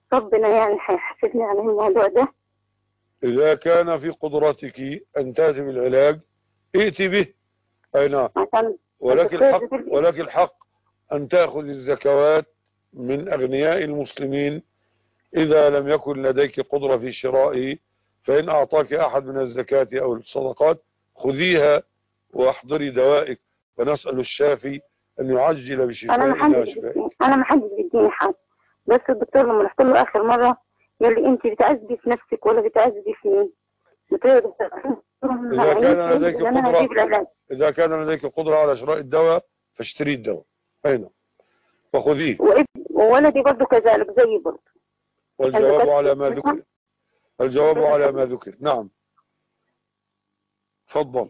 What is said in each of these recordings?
ربنا يعني هيحاسبني على الموضوع ده إذا كان في قدرتك أن تأتي بالعلاج ائتي به أي نعم عشان ولك الدكتور الحق بيقول لي- ولك الحق أن تأخذ الزكوات من أغنياء المسلمين إذا لم يكن لديك قدرة في شرائه فإن أعطاك أحد من الزكاة أو الصدقات خذيها واحضري دوائك ونسأل الشافي أن يعجل انا ما بشفائنا حدش وشفائك بيديني انا ما حدش بيديني حاجه بس الدكتور لما رحت له اخر مره قال لي انت بتعذبي في نفسك ولا بتعذبي في مين؟ قلت له يا دكتور إذا كان لديك إن انا قدرة- هجيب العلاج إذا كان لديك قدرة على شراء الدواء فاشتري الدواء أين وخذيه وإب- وولدي برضه كذلك زيي برضه والجواب الزكاة على ما ذكر الجواب على ما ذكر نعم تفضل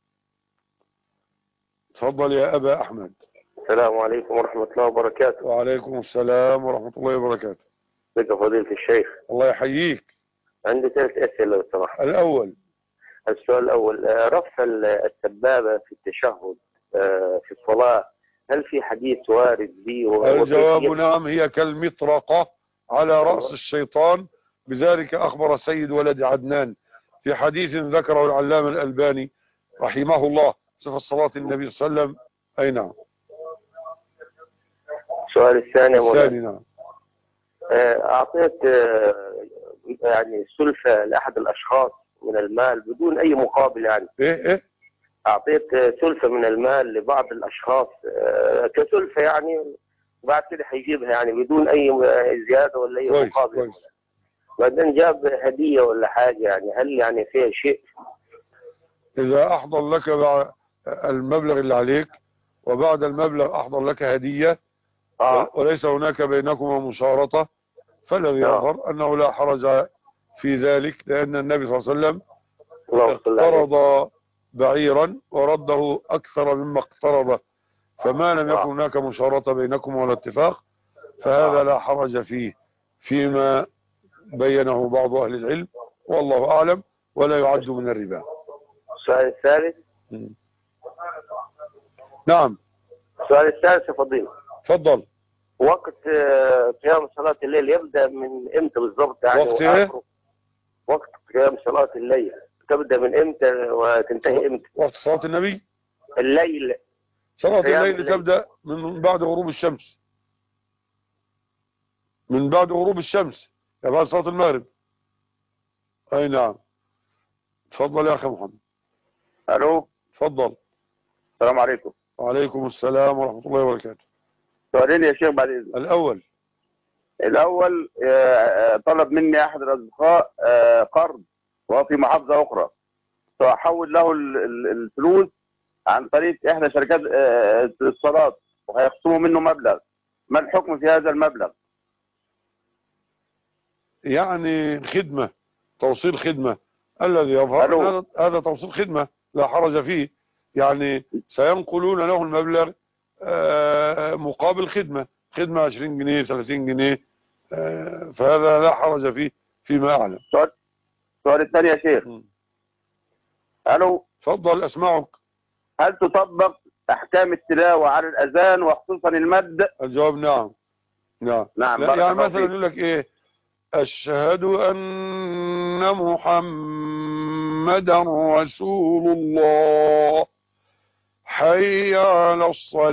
تفضل يا أبا أحمد السلام عليكم ورحمة الله وبركاته وعليكم السلام ورحمة الله وبركاته بك فضيلة الشيخ الله يحييك عندي ثلاث أسئلة لو سمحت الأول السؤال الأول آه، رفع ال- السبابة في التشهد آه، في الصلاة هل في حديث وارد به و- الجواب وكيفية- نعم هي كالمطرقة على رأس الشيطان بذلك أخبر سيد ولد عدنان في حديث ذكره العلامة الألباني رحمه الله صفة صلاة النبي صلى الله عليه وسلم أي نعم السؤال الثاني يا مولانا. الثاني نعم آه، أعطيت آه، يعني سلفة لأحد الأشخاص من المال بدون أي مقابل يعني إيه إيه أعطيت آه، سلفة من المال لبعض الأشخاص آه، كسلفة يعني بعد كده هيجيبها يعني بدون أي م- زيادة ولا أي كويس مقابل كويس بعدين جاب هدية ولا حاجة يعني هل يعني فيها شيء إذا أحضر لك بع- المبلغ اللي عليك وبعد المبلغ أحضر لك هدية آه وليس هناك بينكما مشارطة فالذي نعم. يظهر أنه لا حرج في ذلك لأن النبي صلى الله عليه وسلم اللهم صل عليه اقترض بعيرا ورده أكثر مما اقترض فما لم يكن هناك مشارطة بينكم ولا اتفاق فهذا لا حرج فيه فيما بينه بعض أهل العلم والله أعلم ولا يعد من الربا السؤال الثالث نعم السؤال الثالث يا فضيلة تفضل وقت آه، قيام صلاة الليل يبدأ من امتى بالضبط يعني وقت إيه؟ وآخره؟ وقت قيام صلاة الليل تبدأ من امتى وتنتهي امتى وقت صلاة النبي الليل صلاة قيام الليل الليل. تبدأ من بعد غروب الشمس من بعد غروب الشمس يعني بعد صلاة المغرب أي نعم تفضل يا أخي محمد الو تفضل السلام عليكم وعليكم السلام ورحمة الله وبركاته سؤالين يا شيخ بعد اذنك الأول الاول آه، آه، طلب مني احد الاصدقاء آه، قرض وهو في محافظه اخرى فاحول له ال- ال- الفلوس عن طريق احدى شركات آه، الاتصالات وهيخصموا منه مبلغ ما الحكم في هذا المبلغ يعني خدمة توصيل خدمة الذي يظهر ألو. أن هذا هذا توصيل خدمة لا حرج فيه يعني سينقلون له المبلغ آه، مقابل خدمة خدمة 20 جنيه 30 جنيه آه، فهذا لا حرج فيه فيما أعلم السؤال الثاني يا شيخ مم. الو تفضل أسمعك هل تطبق احكام التلاوه على الاذان وخصوصا المد الجواب نعم نعم نعم لا بارك يعني الله مثلا فيك. يقول لك ايه أشهد أن محمدا رسول الله حي على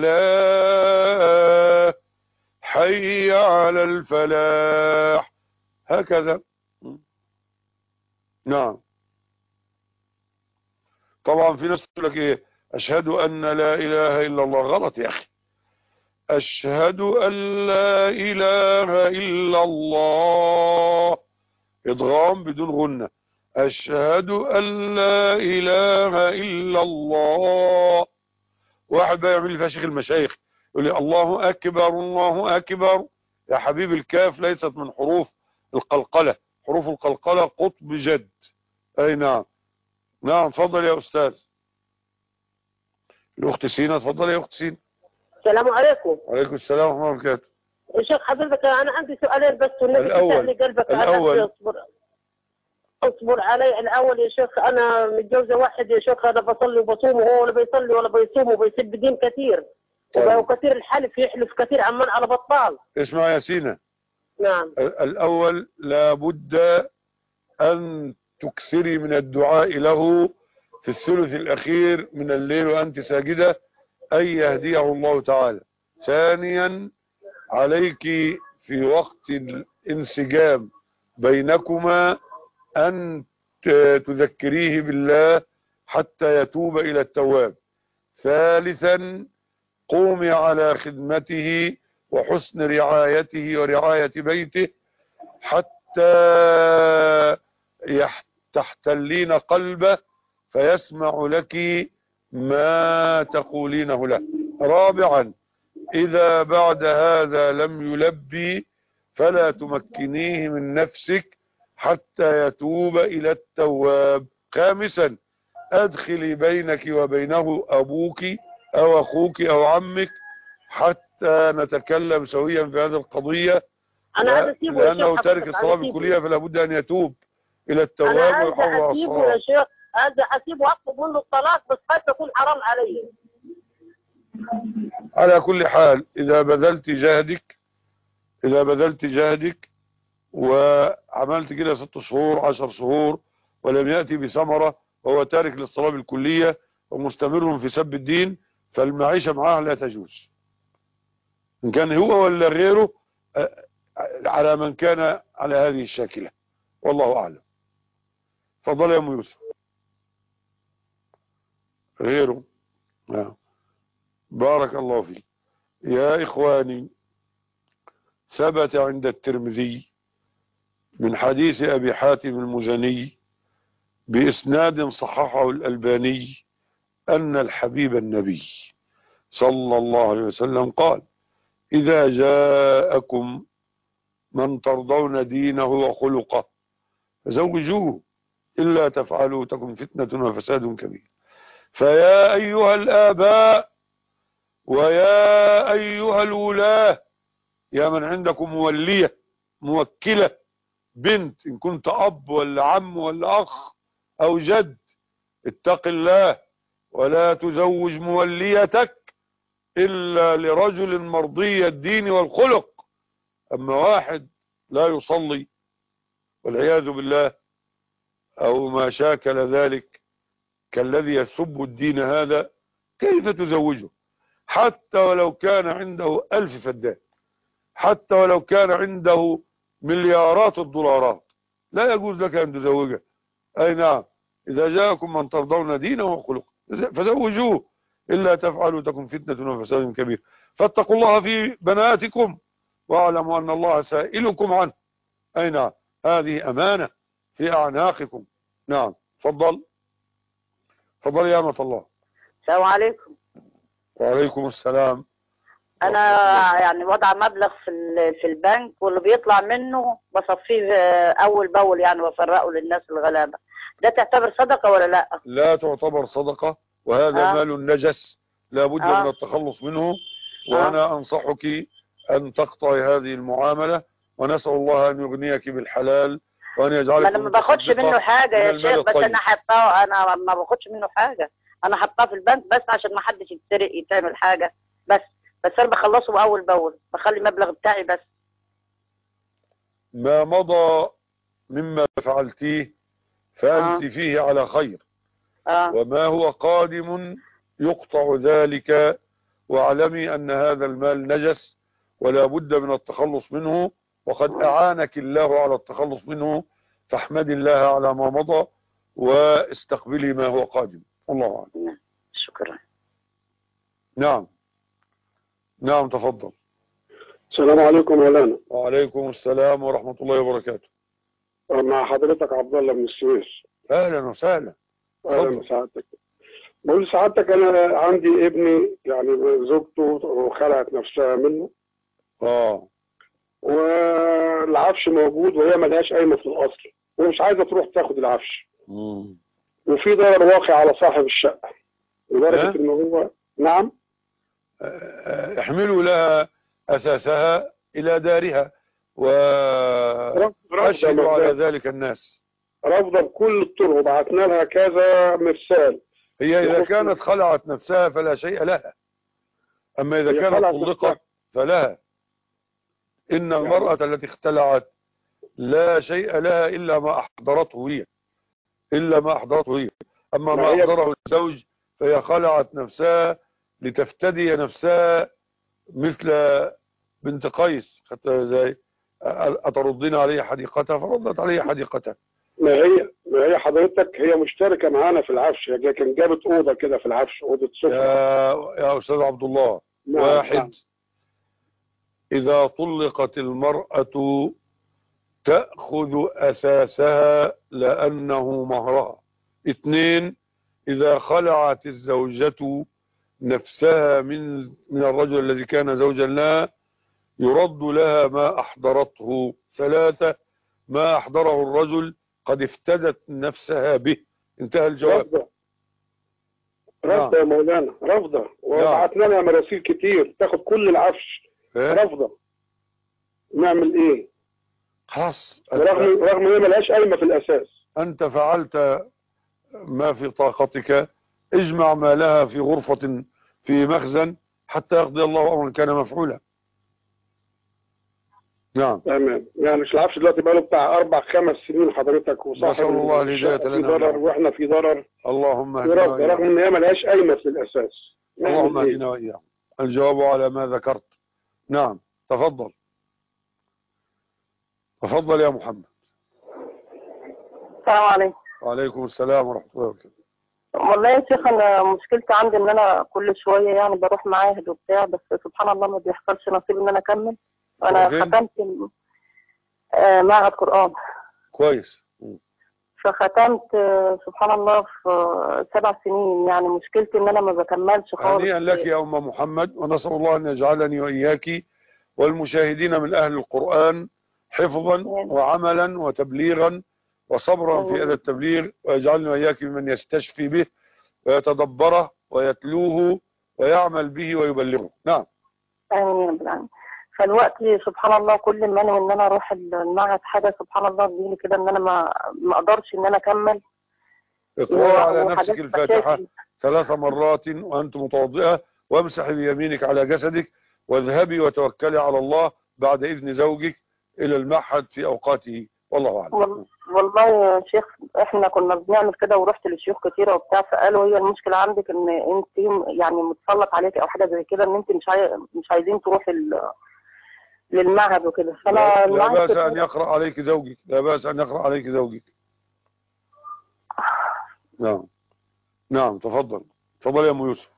الصلاة حي على الفلاح هكذا نعم طبعا في ناس تقول لك ايه أشهد أن لا إله إلا الله غلط يا أخي أشهد أن لا إله إلا الله إضغام بدون غنة أشهد أن لا إله إلا الله واحد بقى يعمل لي فيها شيخ المشايخ يقول لي الله أكبر الله أكبر يا حبيبي الكاف ليست من حروف القلقلة حروف القلقلة قطب جد أي نعم نعم تفضل يا أستاذ الأخت سينا تفضل يا أخت سينا السلام عليكم وعليكم السلام ورحمة الله وبركاته يا شيخ حضرتك انا عندي سؤالين بس والنبي الأول. تفتح لي قلبك على الأول. نفسي اصبر اصبر علي الاول يا شيخ انا متجوزه واحد يا شيخ انا بصلي وبصوم وهو ولا بيصلي ولا بيصوم وبيسب دين كثير طيب. وكثير الحلف يحلف كثير عمان على بطال اسمع يا سينا نعم ال- الأول لابد أن تكثري من الدعاء له في الثلث الأخير من الليل وأنت ساجدة أن يهديه الله تعالى ثانيا عليك في وقت الانسجام بينكما أن ت- تذكريه بالله حتى يتوب إلى التواب ثالثا قومي على خدمته وحسن رعايته ورعاية بيته حتى يح- تحتلين قلبه فيسمع لك ما تقولينه له رابعا إذا بعد هذا لم يلبي فلا تمكنيه من نفسك حتى يتوب إلى التواب خامسا أدخلي بينك وبينه أبوك أو أخوك أو عمك حتى نتكلم سويا في هذه القضية انا عايز اسيبه يا لأنه شيخ تارك حضرتك، الصلاة عايز أسيبه. بالكلية فلا بد أن يتوب إلى انا التواب عايز ويحافظ على اسيبه الصلاة يا شيخ عايز اسيبه واطلب منه الطلاق بس قد تكون حرام علي على كل حال إذا بذلت جهدك إذا بذلت جهدك وعملت كده ست شهور عشر شهور ولم يأتي بثمرة وهو تارك للصلاة بالكلية ومستمر في سب الدين فالمعيشة معاه لا تجوز إن كان هو ولا غيره آه، على من كان على هذه الشاكلة والله أعلم فضل يا أم يوسف غيره نعم بارك الله فيك يا إخواني ثبت عند الترمذي من حديث أبي حاتم المزني بإسناد صححه الألباني أن الحبيب النبي صلى الله عليه وسلم قال إذا جاءكم من ترضون دينه وخلقه فزوجوه إلا تفعلوا تكن فتنة وفساد كبير فيا أيها الآباء ويا أيها الولاة يا من عندكم مولية موكلة بنت إن كنت أب ولا عم ولا أخ أو جد اتق الله ولا تزوج موليتك إلا لرجل مرضي الدين والخلق أما واحد لا يصلي والعياذ بالله أو ما شاكل ذلك كالذي يسب الدين هذا كيف تزوجه حتى ولو كان عنده ألف فدان حتى ولو كان عنده مليارات الدولارات لا يجوز لك أن تزوجه أي نعم إذا جاءكم من ترضون دينه وخلقه فزوجوه إلا تفعلوا تكن فتنة وفساد كبير فاتقوا الله في بناتكم واعلموا أن الله سائلكم عنه أي نعم هذه أمانة في أعناقكم نعم فضل فضل يا أمة الله السلام عليكم وعليكم السلام انا يعني وضع مبلغ في ال- في البنك واللي بيطلع منه بصفيه آه، اول باول يعني وافرقه للناس الغلابه ده تعتبر صدقه ولا لا لا تعتبر صدقة وهذا آه. مال نجس لا بد آه. من التخلص منه وأنا أنصحك أن تقطعي هذه المعاملة ونسأل الله أن يغنيك بالحلال وأن يجعلك ما انا ما باخدش متصدقة منه حاجه من يا المال شيخ بس الطيب. انا حطاه انا ما باخدش منه حاجه انا حطاه في البنك بس عشان ما حدش يتسرق يتعمل حاجه بس بس انا بخلصه اول باول بخلي المبلغ بتاعي بس ما مضى مما فعلتيه فأنت آه. فيه على خير اه وما هو قادم يقطع ذلك واعلمي أن هذا المال نجس ولا بد من التخلص منه وقد أعانك الله على التخلص منه فاحمد الله على ما مضى واستقبلي ما هو قادم الله أعلم شكرا نعم نعم تفضل السلام عليكم مولانا وعليكم السلام ورحمة الله وبركاته مع حضرتك عبد الله من السويس أهلا وسهلا اهلا اتفضل. بسعادتك بقول سعادتك انا عندي ابني يعني زوجته خلعت نفسها منه آه والعفش موجود وهي ملهاش قايمه في الاصل ومش عايزه تروح تاخد العفش مم. وفي ضرر واقع على صاحب الشقه لدرجه ها؟ ان هو نعم آه، احملوا لها أساسها إلى دارها رفض وأشهدوا على رفض ذلك الناس رافضه بكل الطرق وبعتنا لها كذا مرسال هي إذا يخص- كانت خلعت نفسها فلا شيء لها أما إذا هي كانت خلعت طلقت نفسها. فلها إن المرأة التي اختلعت لا شيء لها إلا ما أحضرته هي إلا ما أحضرته هي أما ما ما هي- أحضره الزوج فهي خلعت نفسها لتفتدي نفسها مثل بنت قيس خدتها ازاي أتردين علي حديقتها فردت علي حديقتها ما هي ما هي حضرتك هي مشتركه معانا في العفش هي كان جابت اوضه كده في العفش اوضه سفره يا, يا أستاذ عبد الله نعم، واحد نعم. إذا طلقت المرأة تأخذ أساسها لأنه مهرها اثنين إذا خلعت الزوجة نفسها من من الرجل الذي كان زوجا لها يرد لها ما أحضرته ثلاثة ما أحضره الرجل قد افتدت نفسها به انتهى الجواب رافضه رافضه يا مولانا رافضه وبعتنا لها مراسيل كتير تاخد كل العفش إيه؟ رافضه نعمل ايه خلاص رغم رغم ان هي ملهاش قايمه في الاساس أنت فعلت ما في طاقتك اجمع ما لها في غرفة في مخزن حتى يقضي الله أمرا كان مفعولا نعم تمام يعني مش العفش دلوقتي بقى له بتاع اربع خمس سنين حضرتك وصاحب نسأل الله الهداية الشقة في لنا ضرر ولهم. واحنا في ضرر اللهم اهدنا ورافضه وإياهم. رغم ان هي ملهاش قايمه في الاساس اللهم نعمل إيه؟ اهدنا وإياهم الجواب على ما ذكرت نعم تفضل تفضل يا محمد السلام عليكم وعليكم السلام ورحمة الله وبركاته والله يا شيخ انا مشكلتي عندي ان انا كل شويه يعني بروح معاهد وبتاع بس سبحان الله ما بيحصلش نصيب ان انا اكمل انا فين؟ ختمت ال- آه، معهد قران كويس م. فختمت آه، سبحان الله في آه، سبع سنين يعني مشكلتي ان انا ما بكملش خالص هنيئا لك يا أم محمد ونسأل الله أن يجعلني وإياك والمشاهدين من أهل القرآن حفظا وعملا وتبليغا وصبرا في هذا التبليغ ويجعلني وإياك ممن يستشفي به ويتدبره ويتلوه ويعمل به ويبلغه نعم امين يا رب العالمين فالوقت سبحان الله كل ما انا ان انا اروح المعهد حاجه سبحان الله بيجيلي كده ان انا ما ما اقدرش ان انا اكمل اقرأي على وحاجات نفسك الفاتحة مشاكل. ثلاث مرات وأنت متوضئة وامسحي بيمينك على جسدك واذهبي وتوكلي على الله بعد إذن زوجك إلى المعهد في أوقاته والله أعلم وال- والله يا شيخ احنا كنا بنعمل كده ورحت لشيوخ كتيره وبتاع فقالوا هي المشكله عندك ان انت يعني متسلط عليكي او حاجه زي كده ان انت مش عاي... مش عايزين تروحي ال... للمعهد وكده فانا لا, لا المعهد بأس كنت- أن يقرأ عليك زوجك لا بأس أن يقرأ عليك زوجك نعم نعم تفضل تفضل يا أم يوسف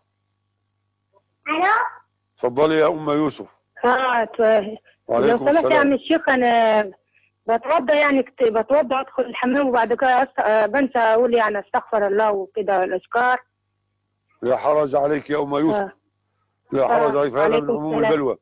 تفضلي يا أم يوسف اه ت- لو وعليكم سمحت يا عم السلام الشيخ انا بتوضى يعني كت- بتوضى ادخل الحمام وبعد كده أست... آه، بنسى اقول يعني استغفر الله وكده الاذكار لا حرج عليك يا أم يوسف آه. لا حرج آه، عليك هذا من عليكم عموم السلام. البلوى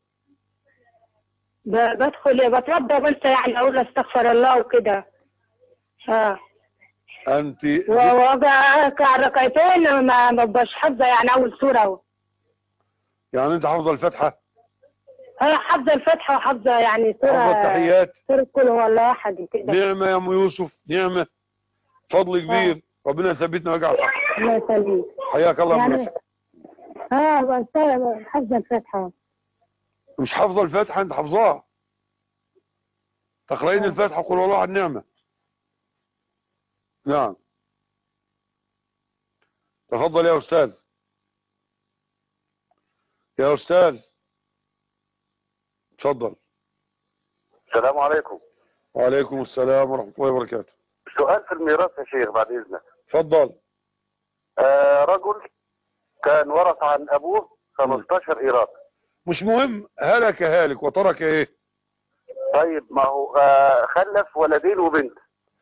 ب- بدخل بتوضى وبنسى يعني اقول استغفر الله وكده اه أنت و- واجي اركع ركعتين ما ما ببقاش حافظه يعني اول سوره يعني أنت حافظة الفتحة اه حافظه الفاتحه وحافظه يعني حافظة سوره التحيات سوره كل هو الله احد كده نعمة يا أم يوسف نعمة فضل كبير ربنا يثبتنا ويجعل صح الله يسلمك حياك الله يا أم يعني يوسف اه بس- حافظه الفاتحه مش حافظة الفاتحة أنت حافظاها تقرأين الفاتحة قل والله عن نعمة نعم تفضل يا أستاذ يا أستاذ تفضل السلام عليكم وعليكم السلام ورحمة الله وبركاته سؤال في الميراث يا شيخ بعد اذنك تفضل آه رجل كان ورث عن ابوه 15 ايراد مش مهم هلك هالك وترك ايه طيب ما هو آه خلف ولدين وبنت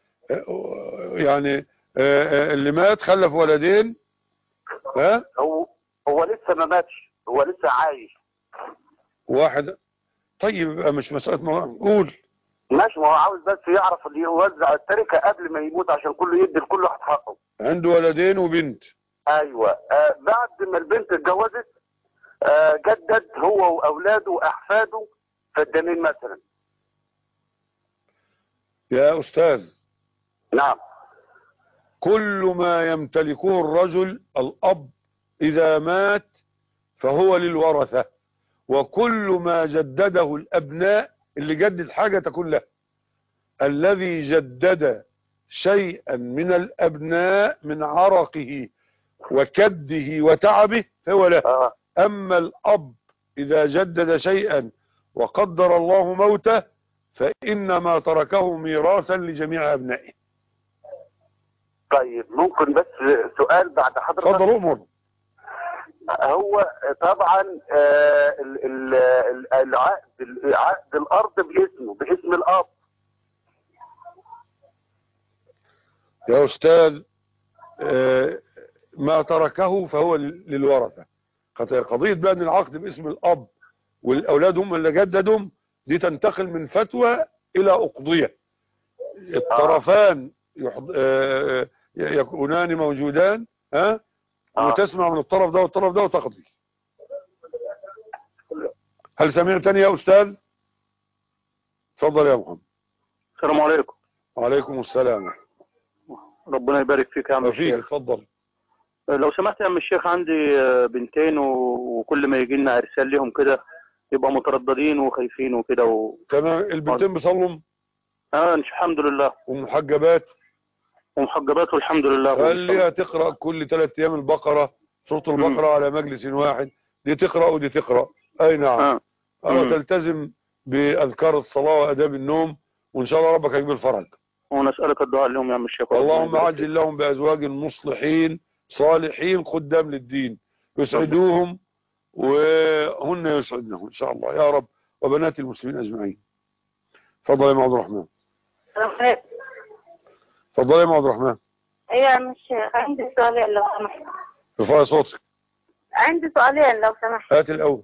يعني آه، آه، اللي مات خلف ولدين ها هو هو لسه ما ماتش هو لسه عايش واحد طيب يبقى مش مسألة مرة قول ماشي ما هو عاوز بس يعرف اللي يوزع التركه قبل ما يموت عشان كله يدي لكل واحد حقه عنده ولدين وبنت ايوه آه بعد ما البنت اتجوزت آه جدد هو واولاده واحفاده فدانين مثلا يا أستاذ نعم كل ما يمتلكه الرجل الأب إذا مات فهو للورثة وكل ما جدده الأبناء اللي جدد حاجة تكون له الذي جدد شيئا من الأبناء من عرقه وكده وتعبه فهو له اه أما الأب إذا جدد شيئا وقدر الله موته فإنما تركه ميراثا لجميع أبنائه طيب ممكن بس سؤال بعد حضرتك تفضل أمر هو طبعا آه، ال- ال- ال- العقد عقد الارض باسمه باسم الاب يا أستاذ آه، ما تركه فهو للورثة قد- قضية بقى أن العقد باسم الأب والأولاد هم اللي جددهم دي تنتقل من فتوى إلى أقضية الطرفان يحض... آه، آه، يكونان موجودان ها آه. وتسمع من الطرف ده والطرف ده وتقضي هل سمعتني يا أستاذ تفضل يا محمد السلام عليكم وعليكم السلام ربنا يبارك فيك يا عم وفيك الشيخ تفضل لو سمحت يا عم الشيخ عندي آه، بنتين و- وكل ما يجي لنا ارسال لهم كده يبقى مترددين وخايفين وكده و... تمام البنتين بيصلوا اه الحمد لله ومحجبات ومحجبات والحمد لله خليها تقرأ كل ثلاث أيام البقرة سورة البقرة على مجلس واحد دي تقرأ ودي تقرأ أي نعم اه أو مم. تلتزم بأذكار الصلاة وأداب النوم وإن شاء الله ربك يجيب الفرج ونسألك الدعاء لهم يا عم الشيخ ربنا اللهم يبارك عجل لهم بأزواج مصلحين صالحين خدام للدين يسعدوهم وهن يسعدنهم إن شاء الله يا رب وبنات المسلمين أجمعين تفضل يا أم عبد الرحمن تفضل يا أم عبد الرحمن ايوه مش عندي سؤالين لو سمحت ارفعي صوتك عندي سؤالين لو سمحت هات الأول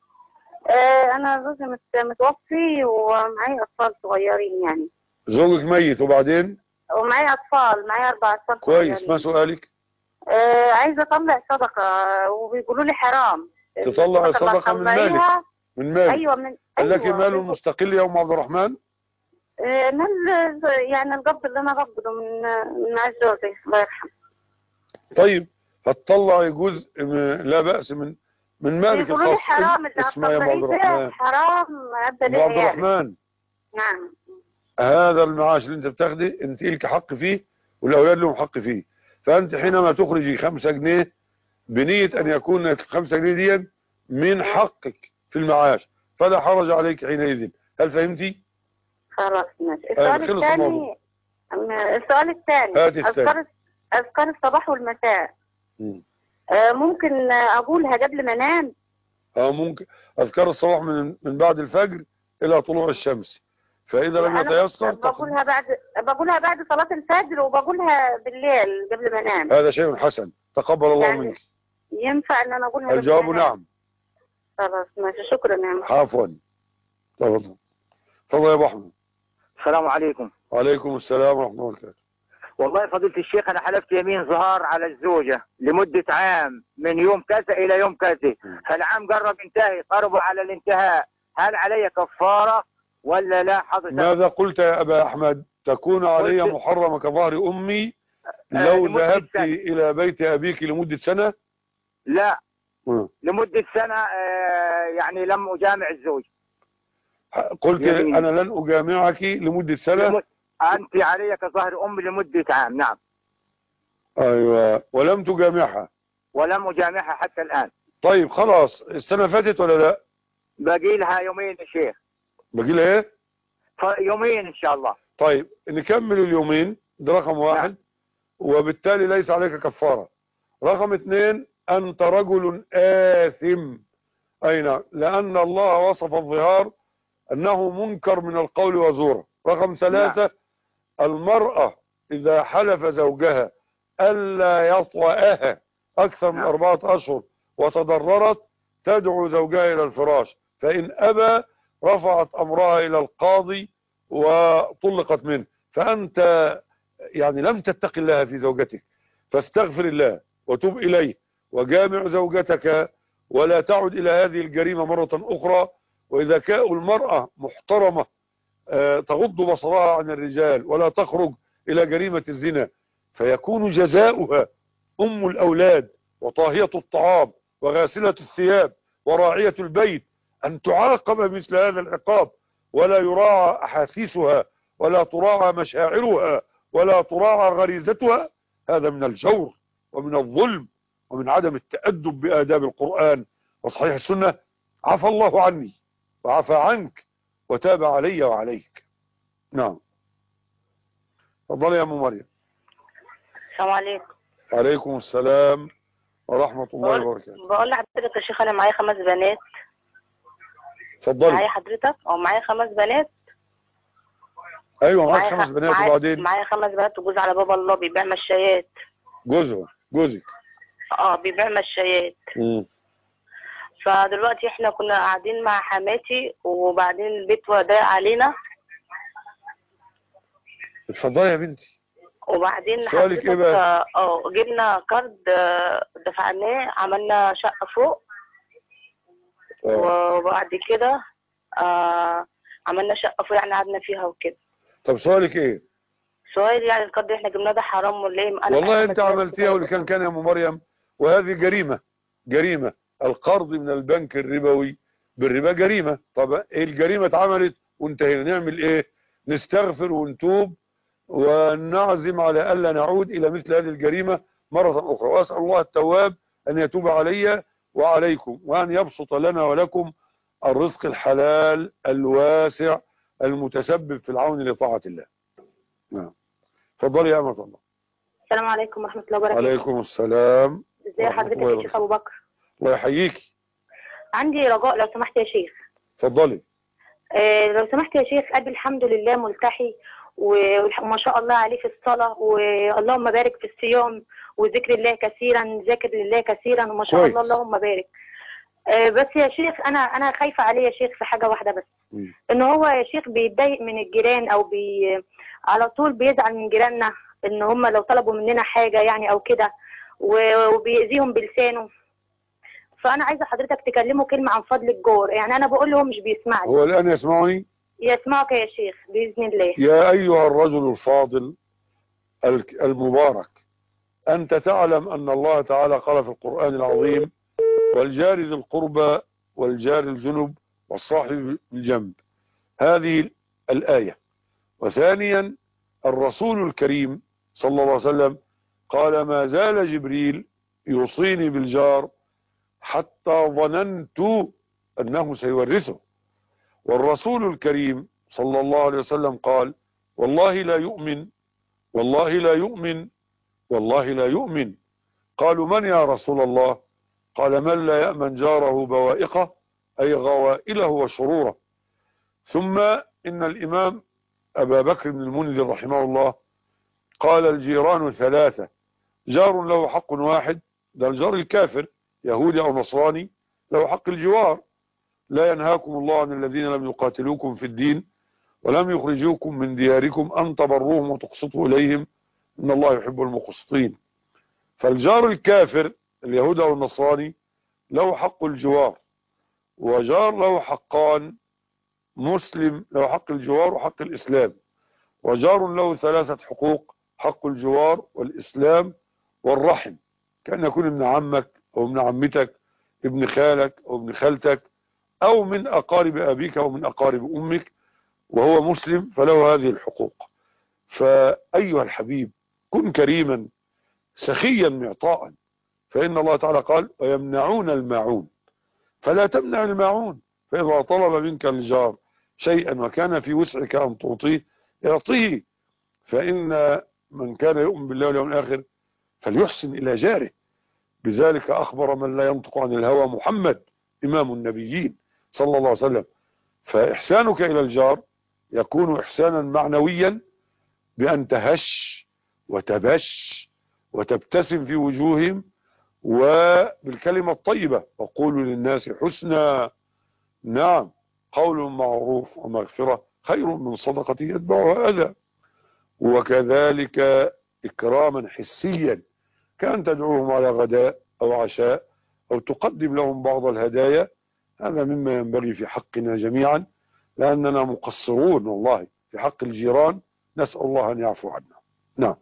آه انا زوجي مت- متوفي ومعي اطفال صغيرين يعني زوجك ميت وبعدين ومعي اطفال معي اربع اطفال كويس ما صغيرين. سؤالك آه عايزه اطلع صدقه وبيقولوا لي حرام تطلع اللي الصدقة من هتطلعيها- من مالك ايوه من قال لك أيوة. مال مستقل يا أم عبد الرحمن آه، من يعني القبض اللي انا بقبضه من من عز زوجي الله يرحمه طيب هتطلع جزء م- لا بأس من من مالك بيقولوا لي الخاص حرام اللي اسمع يا أم عبد هتطلعيه ده الرحمن حرام ابدا أم عبد ليه الرحمن نعم هذا المعاش اللي انت بتاخده انت لك حق فيه والاولاد لهم حق فيه فانت حينما تخرجي خمسة جنيه بنية ان يكون الخمسة جنيه دي من حقك في المعاش فلا حرج عليك حينئذ هل فهمتي خلاص ماشي آه، السؤال خلص الثاني الموضوع. أم- السؤال الثاني هات الثاني. اذكار اذكار الصباح والمساء مم. آه، ممكن اقولها قبل ما انام اه ممكن اذكار الصباح من من بعد الفجر الى طلوع الشمس فاذا لم أنا يتيسر تقضي. بقولها بعد بقولها بعد صلاة الفجر وبقولها بالليل قبل ما انام هذا شيء حسن تقبل الله يعني منك ينفع ان انا اقولها قبل الجواب ما أنام؟ نعم خلاص ماشي شكرا يا عم عفوا تفضل تفضل يا ابو احمد السلام عليكم وعليكم السلام ورحمه الله وبركاته والله فضيلة الشيخ أنا حلفت يمين ظهار على الزوجة لمدة عام من يوم كذا إلى يوم كذا فالعام قرب ينتهي قربوا على الانتهاء هل علي كفارة ولا لا حضرتك ماذا قلت يا أبا أحمد تكون علي قلت- محرمة كظهر أمي آه، لو لمدة ذهبت سنة. إلى بيت أبيك لمدة سنة لا مم. لمدة سنة آه، يعني لم أجامع الزوج قلت يمين. أنا لن أجامعك لمدة سنة لمد... أنت علي كظهر أمي لمدة عام نعم أيوة ولم تجامعها ولم أجامعها حتى الآن طيب خلاص السنة فاتت ولا لا باقي لها يومين يا شيخ باقي لها إيه ف- يومين إن شاء الله طيب نكمل اليومين ده رقم واحد وبالتالي ليس عليك كفارة رقم اثنين أنت رجل آثم أي نعم لأن الله وصف الظهار أنه منكر من القول وزورا رقم ثلاثة المرأة إذا حلف زوجها ألا يطوأها أكثر من نعم. أربعة أشهر وتضررت تدعو زوجها إلى الفراش فإن أبى رفعت أمرها إلى القاضي وطلقت منه فأنت يعني لم تتق الله في زوجتك فاستغفر الله وتب إليه وجامع زوجتك ولا تعد إلى هذه الجريمة مرة أخرى وإذا كان المرأة محترمة آه، تغض بصرها عن الرجال ولا تخرج إلى جريمة الزنا فيكون جزاؤها أم الأولاد وطاهية الطعام وغاسلة الثياب وراعية البيت أن تعاقب مثل هذا العقاب ولا يراعى أحاسيسها ولا تراعى مشاعرها ولا تراعى غريزتها هذا من الجور ومن الظلم ومن عدم التأدب بآداب القرآن وصحيح السنة عفى الله عني وعفى عنك وتاب علي وعليك نعم تفضل يا ام مريم السلام عليكم عليكم السلام ورحمة الله بقول- وبركاته بقول لحضرتك يا شيخ انا معايا خمس بنات معايا اتفضلي حضرتك او معايا خمس بنات ايوه معاك معايا خمس خ- بنات معايا- وبعدين معايا خمس بنات وجوز على باب الله بيبيع مشايات جوزها جوزك اه بيبيع مشايات مم. فدلوقتي احنا كنا قاعدين مع حماتي وبعدين البيت ضايق علينا اتفضلي يا بنتي وبعدين سؤالك حضرتك إيه بقى؟ اه جبنا كارد آه، دفعناه عملنا شقة فوق آه. وبعد كده آه عملنا شقة فوق يعني قعدنا فيها وكده طب سؤالك ايه سؤال يعني الكارد اللي احنا جبناه ده حرام ولا ايه؟ أنا والله معايا انت خمس بنات عملتيها واللي كان كان يا ام مريم وهذه جريمة جريمة القرض من البنك الربوي بالربا جريمة طب ايه الجريمة اتعملت وانتهينا نعمل ايه نستغفر ونتوب ونعزم على الا نعود الى مثل هذه الجريمة مرة اخرى واسأل الله التواب ان يتوب علي وعليكم وان يبسط لنا ولكم الرزق الحلال الواسع المتسبب في العون لطاعة الله نعم تفضلي يا امة الله السلام عليكم ورحمة الله وبركاته عليكم السلام ازي ورحمة حضرتك الله يا شيخ أبو بكر الله يحييكي عندي رجاء لو سمحت يا شيخ اتفضلي آه لو سمحت يا شيخ أبي الحمد لله ملتحي و- وما شاء الله عليه في الصلاة واللهم بارك في الصيام وذكر الله كثيرا ذاكر لله كثيرا وما شاء كويس. الله اللهم بارك آه بس يا شيخ أنا أنا خايفة عليه يا شيخ في حاجة واحدة بس مم. إن هو يا شيخ بيتضايق من الجيران أو بي على طول بيزعل من جيراننا إن هم لو طلبوا مننا حاجة يعني أو كده و- وبيأذيهم بلسانه فأنا عايزة حضرتك تكلمه كلمة عن فضل الجور يعني أنا بقول له مش بيسمعني هو الآن يسمعني يسمعك يا شيخ بإذن الله يا أيها الرجل الفاضل الك- المبارك أنت تعلم أن الله تعالى قال في القرآن العظيم والجار ذي القربى والجار الجنب والصاحب بالجنب هذه الآية وثانيا الرسول الكريم صلى الله عليه وسلم قال ما زال جبريل يوصيني بالجار حتى ظننت أنه سيورثه والرسول الكريم صلى الله عليه وسلم قال والله لا يؤمن والله لا يؤمن والله لا يؤمن قالوا من يا رسول الله قال من لا يأمن جاره بوائقه أي غوائله وشروره ثم إن الإمام أبا بكر بن المنذر رحمه الله قال الجيران ثلاثة جار له حق واحد ده الجار الكافر يهودي أو نصراني له حق الجوار لا ينهاكم الله عن الذين لم يقاتلوكم في الدين ولم يخرجوكم من دياركم أن تبروهم وتقسطوا إليهم إن الله يحب المقسطين فالجار الكافر اليهود أو النصراني له حق الجوار وجار له حقان مسلم له حق الجوار وحق الإسلام وجار له ثلاثة حقوق حق الجوار والإسلام والرحم كان يكون ابن عمك أو ابن عمتك ابن خالك أو ابن خالتك أو من أقارب أبيك أو من أقارب أمك وهو مسلم فله هذه الحقوق فأيها الحبيب كن كريما سخيا معطاء فإن الله تعالى قال ويمنعون الماعون فلا تمنع الماعون فإذا طلب منك الجار شيئا وكان في وسعك أن تعطيه اعطيه فإن من كان يؤمن بالله واليوم الآخر فليحسن إلى جاره بذلك أخبر من لا ينطق عن الهوى محمد إمام النبيين صلى الله عليه وسلم فإحسانك إلى الجار يكون إحسانا معنويا بأن تهش وتبش وتبتسم في وجوههم وبالكلمة الطيبة وقولوا للناس حسنا نعم قول معروف ومغفرة خير من صدقة يتبعها أذى وكذلك إكراما حسيا كأن تدعوهم على غداء أو عشاء أو تقدم لهم بعض الهدايا هذا مما ينبغي في حقنا جميعا لأننا مقصرون والله في حق الجيران نسأل الله أن يعفو عنا نعم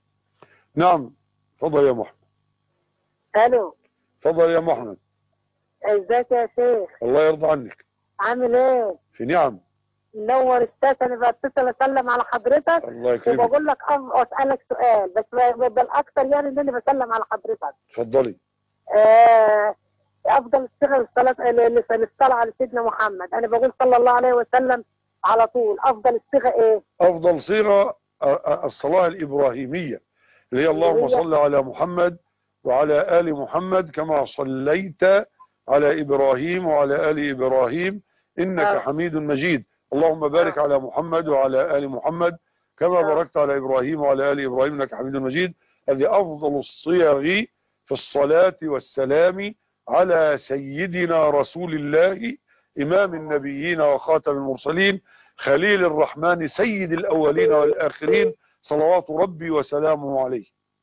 نعم تفضل يا محمد الو تفضل يا محمد ازيك يا شيخ الله يرضى عنك عامل ايه في نعم نور الشاشه انا بتصل اسلم على حضرتك الله يكرمك وبقول لك أم- اسالك سؤال بس ب- بالاكثر يعني ان انا بسلم على حضرتك اتفضلي آه، افضل الصيغه للصلاه ل- للصلاه على سيدنا محمد انا بقول صلى الله عليه وسلم على طول افضل الصيغه ايه افضل صيغه أ- أ- الصلاه الابراهيميه اللي هي اللهم هي- صل على محمد وعلى ال محمد كما صليت على ابراهيم وعلى ال ابراهيم انك آه. حميد مجيد اللهم بارك على محمد وعلى ال محمد كما آه. باركت على ابراهيم وعلى ال ابراهيم انك حميد مجيد هذه افضل الصيغ في الصلاه والسلام على سيدنا رسول الله امام النبيين وخاتم المرسلين خليل الرحمن سيد الأولين والآخرين صلوات ربي وسلامه عليه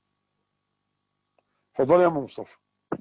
فضل يا أم مصطفى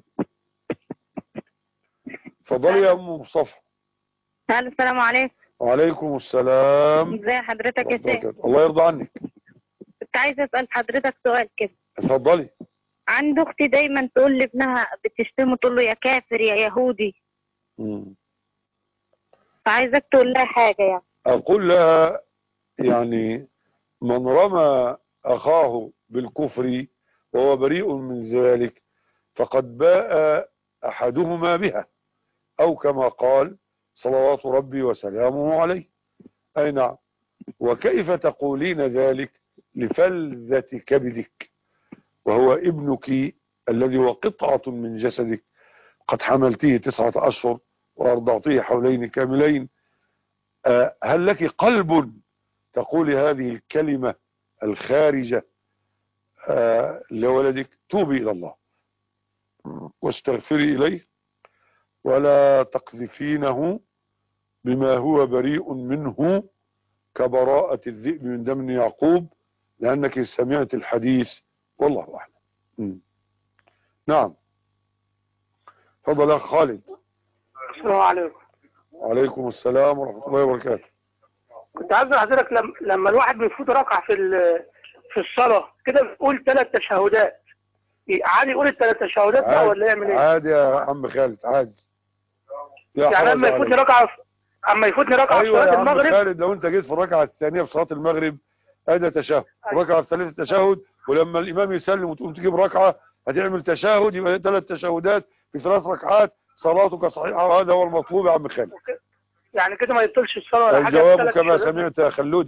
فضل يا أم مصطفى الو السلام عليكم وعليكم السلام ازي حضرتك يا شيخ وبركاته. الله يرضى عنك كنت عايزه اسال حضرتك سؤال كده اتفضلي عند اختي دايما تقول لابنها بتشتمه تقول له يا كافر يا يهودي مم. فعايزك تقول لها حاجه يعني أقول لها يعني من رمى أخاه بالكفر وهو بريء من ذلك فقد باء أحدهما بها أو كما قال صلوات ربي وسلامه عليه أي نعم وكيف تقولين ذلك لفلذة كبدك وهو ابنك الذي هو قطعة من جسدك قد حملته تسعة أشهر وأرضعته حولين كاملين آه، هل لك قلب تقول هذه الكلمة الخارجة آه، لولدك توبي إلى الله واستغفري إليه ولا تقذفينه بما هو بريء منه كبراءة الذئب من دم يعقوب لأنك سمعت الحديث والله أعلم مم. نعم تفضل يا أخ خالد السلام عليكم وعليكم السلام ورحمة الله وبركاته كنت عايز أقول لحضرتك لما, لما الواحد بيفوت ركعة في ال- في الصلاة كده بيقول ثلاث تشهدات عادي يقول الثلاث تشهدات بقى عادي- ولا يعمل ايه؟ عادي يا عم خالد عادي لا يعني حرج لما يفوتني عليك. ركعة في- اما يفوتني ركعة في ايوه يا صلاة عم المغرب خالد لو انت جيت في الركعه الثانيه في صلاه المغرب ادى تشهد الركعه الثالثه تشهد ولما الامام يسلم وتقوم تجيب ركعه هتعمل تشهد يبقى ثلاث تشهدات في ثلاث ركعات صلاتك صحيحه وهذا هو المطلوب يا عم خالد يعني كده ما يبطلش الصلاة ولا حاجة الجواب بثلاث كما تشهدات. سمعت يا خلود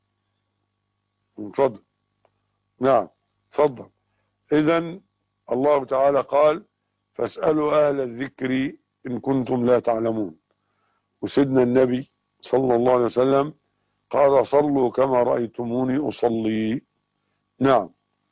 اتفضل نعم اتفضل اذا الله تعالى قال فاسالوا اهل الذكر ان كنتم لا تعلمون وسيدنا النبي صلى الله عليه وسلم قال صلوا كما رأيتموني أصلي نعم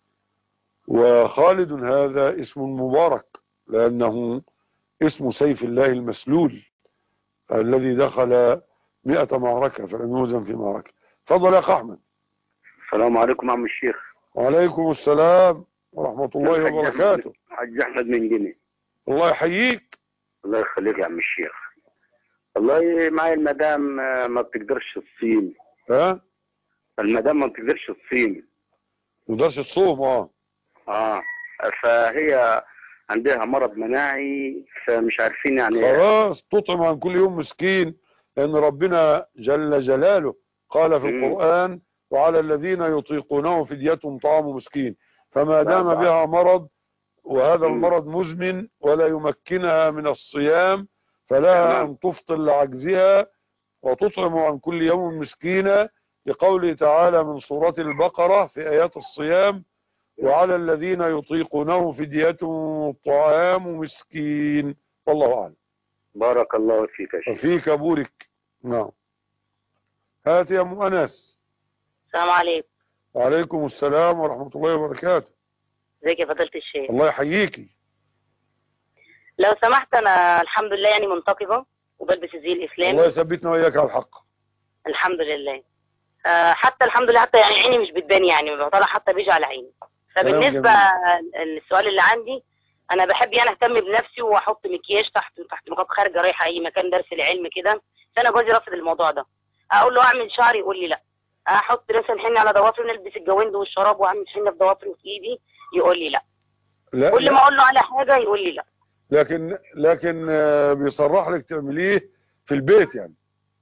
وخالد هذا اسم مبارك لأنه اسم سيف الله المسلول الذي دخل مئة معركة فلم يوزن في معركة تفضل يا أخ أحمد السلام عليكم عم الشيخ وعليكم السلام ورحمة الله الحاج وبركاته أحمد- حاج احمد من جني الله يحييك الله يخليك يا عم الشيخ والله معي المدام آه، ما بتقدرش تصيم ها المدام ما بتقدرش تصيم مقدرش الصوم اه اه فهي عندها مرض مناعي فمش عارفين يعني خلاص تطعم عن كل يوم مسكين لأن ربنا جل جلاله قال في مم. القرآن وعلى الذين يطيقونه فدية طعام مسكين فما دام طبعا. بها مرض وهذا مم. المرض مزمن ولا يمكنها من الصيام فلها تمام. أن تفطر لعجزها وتطعم عن كل يوم مسكينا لقوله تعالى من سورة البقرة في آيات الصيام وعلى الذين يطيقونه فدية طعام مسكين والله أعلم بارك الله فيك يا شيخ وفيك بورك نعم هات يا ام انس السلام عليكم وعليكم السلام ورحمة الله وبركاته ازيك يا فضيلة الشيخ الله يحييكي لو سمحت انا الحمد لله يعني منتقبة وبلبس الزي الاسلامي الله يثبتنا وإياك على الحق الحمد لله آه حتى الحمد لله حتى يعني عيني مش بتبان يعني بطلع حتى بيجي على عيني فبالنسبة للسؤال اللي عندي انا بحب يعني اهتم بنفسي واحط مكياج تحت تحت نقاب خارجه رايحه اي مكان درس العلم كده فانا جوزي رافض الموضوع ده اقول له اعمل شعري يقول لي لا احط مثلا حنه على ضوافري ونلبس الجواند والشراب واعمل حنه في ضوافري وفي ايدي يقول لي لا لا, كل ما لا اقول له على حاجه يقول لي لا لكن لكن آه، بيصرح لك تعمليه في البيت يعني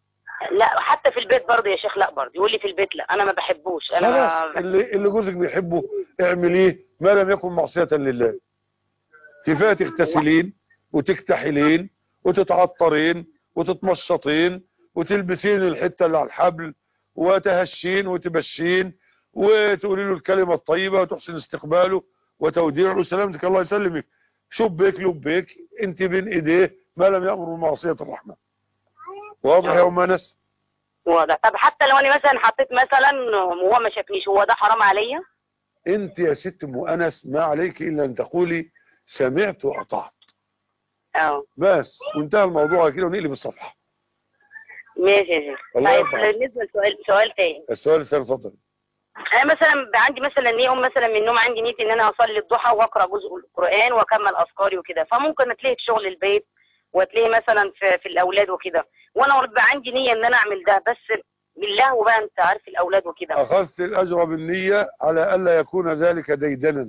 لا حتى في البيت برضه يا شيخ لا برضه يقول لي في البيت لا انا ما بحبوش انا خلاص ما اللي, اللي جوزك بيحبه اعمليه ما لم يكن معصية لله كفاية تغتسلين وتكتحلين وتتعطرين وتتمشطين وتلبسين الحتة اللي على الحبل وتهشين وتبشين وتقولي له الكلمة الطيبة وتحسن استقباله وتوديعه سلامتك الله يسلمك شبك لبك انت بين ايديه ما لم يأمر بمعصية الرحمن واضح يا ام انس واضح طب حتى لو انا مثلا حطيت مثلا وهو ما شافنيش هو ده حرام عليا انت يا ست ام انس ما عليك الا ان تقولي سمعت واطعت اه بس وانتهى الموضوع كده ونقلب الصفحه ماشي يا شيخ الله طيب يرفع. بالنسبه لسؤال سؤال تاني السؤال الثاني اتفضل انا مثلا بقى عندي مثلا يوم مثلا من النوم عندي نيه ان انا اصلي الضحى واقرا جزء القران واكمل اذكاري وكده فممكن اتلهي في شغل البيت واتلهي مثلا في, في الاولاد وكده وانا بقى عندي نيه ان انا اعمل ده بس بالله بقى انت عارف الاولاد وكده اخذت الاجر بالنيه على الا يكون ذلك ديدنا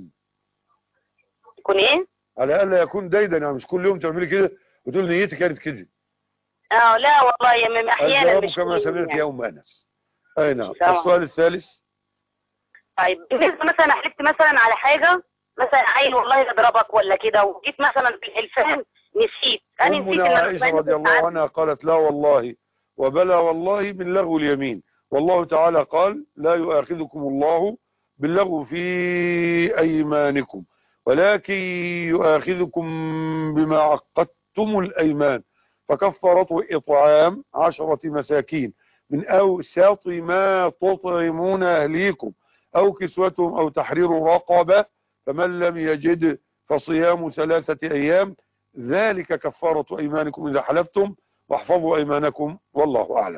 يكون ايه على الا يكون ديدنا يعني مش كل يوم تعملي كده وتقول نيتي كانت كده اه لا والله يا مم احيانا الجواب مش كما كل سمعت يعني. يا ام انس اي نعم تمام. السؤال الثالث طيب بالنسبه مثلا حلفت مثلا على حاجه مثلا عيل والله يضربك ولا كده وجيت مثلا في الحلفان نسيت انا نسيت أمنا ان عائشة أنا رضي الله عنها قالت لا والله وبلا والله من لغو اليمين والله تعالى قال لا يؤاخذكم الله باللغو في أيمانكم ولكن يؤاخذكم بما عقدتم الأيمان فكفرته إطعام عشرة مساكين من أوساط ما تطعمون أهليكم أو كسوتهم أو تحرير رقبة فمن لم يجد فصيام ثلاثة أيام ذلك كفارة أيمانكم إذا حلفتم واحفظوا أيمانكم والله أعلم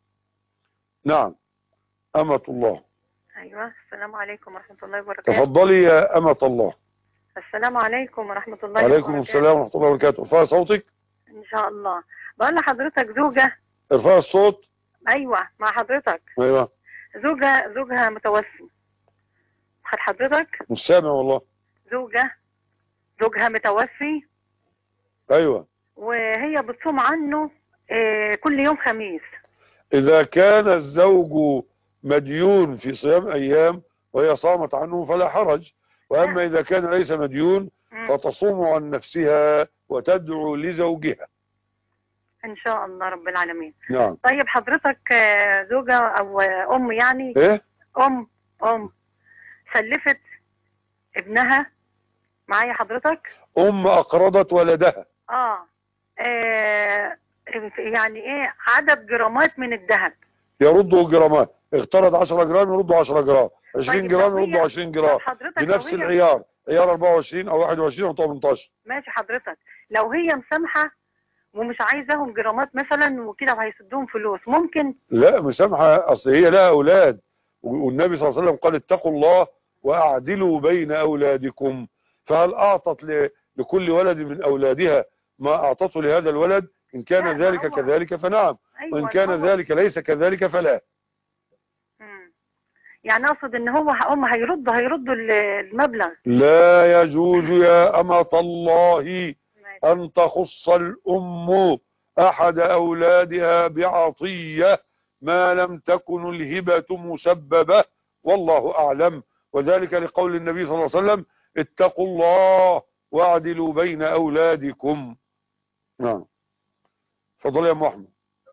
نعم أمة الله ايوه السلام عليكم ورحمه الله وبركاته تفضلي يا أمة الله السلام عليكم ورحمه الله عليكم وبركاته السلام ورحمة الله وبركاته ارفعي صوتك ان شاء الله بقول لحضرتك زوجه ارفعي الصوت ايوه مع حضرتك أيوة زوجه زوجها متوفي خد حضرتك مش سامع والله زوجه زوجها متوفي أيوة وهي بتصوم عنه آه، كل يوم خميس إذا كان الزوج مديون في صيام أيام وهي صامت عنه فلا حرج وأما إذا كان ليس مديون فتصوم عن نفسها وتدعو لزوجها ان شاء الله رب العالمين نعم طيب حضرتك آه، زوجة او آه، ام يعني إيه ام ام سلفت ابنها معايا حضرتك أم أقرضت ولدها اه, آه يعني ايه عدد جرامات من الذهب يردوا جرامات اقترض 10 جرام يردوا 10 جرام 20 طيب جرام لو هي- يردوا 20 جرام طب حضرتك بنفس لو هي- العيار عيار 24 او 21 او 18 ماشي حضرتك لو هي مسامحة ومش عايزاهم جرامات مثلا وكده وهيسدوهم فلوس ممكن لا مسامحه اصل هي لها اولاد والنبي صلى الله عليه وسلم قال اتقوا الله واعدلوا بين اولادكم فهل اعطت ل- لكل ولد من اولادها ما اعطته لهذا الولد ان كان ذلك كذلك فنعم أيوة، وان كان هو- ذلك ليس كذلك فلا يعني اقصد ان هو هم هيردوا هيردوا ال- المبلغ لا يجوز يا أمة الله أن تخص الأم أحد أولادها بعطية ما لم تكن الهبة مسببة والله أعلم وذلك لقول النبي صلى الله عليه وسلم اتقوا الله واعدلوا بين أولادكم نعم فضل يا أم أحمد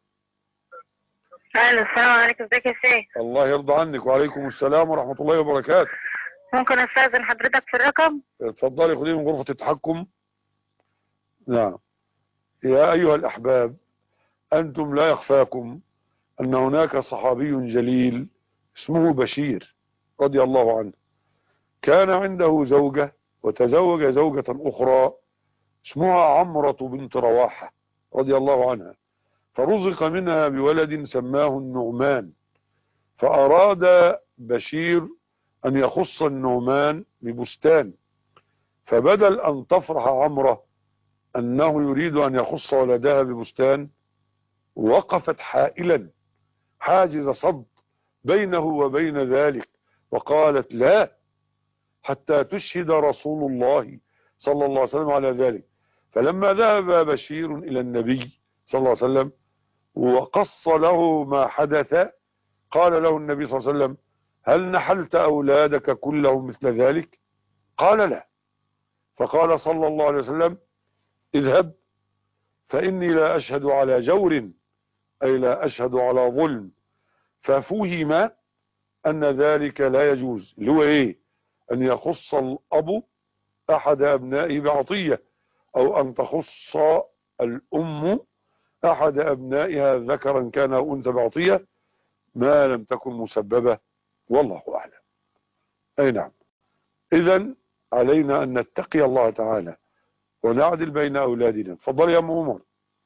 اهلا السلام عليكم ازيك يا شيخ الله يرضى عنك وعليكم السلام ورحمة الله وبركاته ممكن استاذن حضرتك في الرقم اتفضلي خديه من غرفة التحكم نعم يا أيها الأحباب أنتم لا يخفاكم أن هناك صحابي جليل اسمه بشير رضي الله عنه كان عنده زوجة وتزوج زوجة أخرى اسمها عمرة بنت رواحة رضي الله عنها فرزق منها بولد سماه النعمان فأراد بشير أن يخص النعمان ببستان فبدل أن تفرح عمرة أنه يريد أن يخص ولدها ببستان وقفت حائلا حاجز صد بينه وبين ذلك وقالت لا حتى تشهد رسول الله صلى الله عليه وسلم على ذلك فلما ذهب بشير إلى النبي صلى الله عليه وسلم وقص له ما حدث قال له النبي صلى الله عليه وسلم هل نحلت أولادك كلهم مثل ذلك قال لا فقال صلى الله عليه وسلم اذهب فإني لا أشهد على جور أي لا أشهد على ظلم ففهم أن ذلك لا يجوز اللي هو إيه أن يخص الأب أحد أبنائه بعطية أو أن تخص الأم أحد أبنائها ذكرا كان أو أنثى بعطية ما لم تكن مسببة والله أعلم أي نعم إذا علينا أن نتقي الله تعالى ونعدل بين أولادنا تفضل يا أم عمر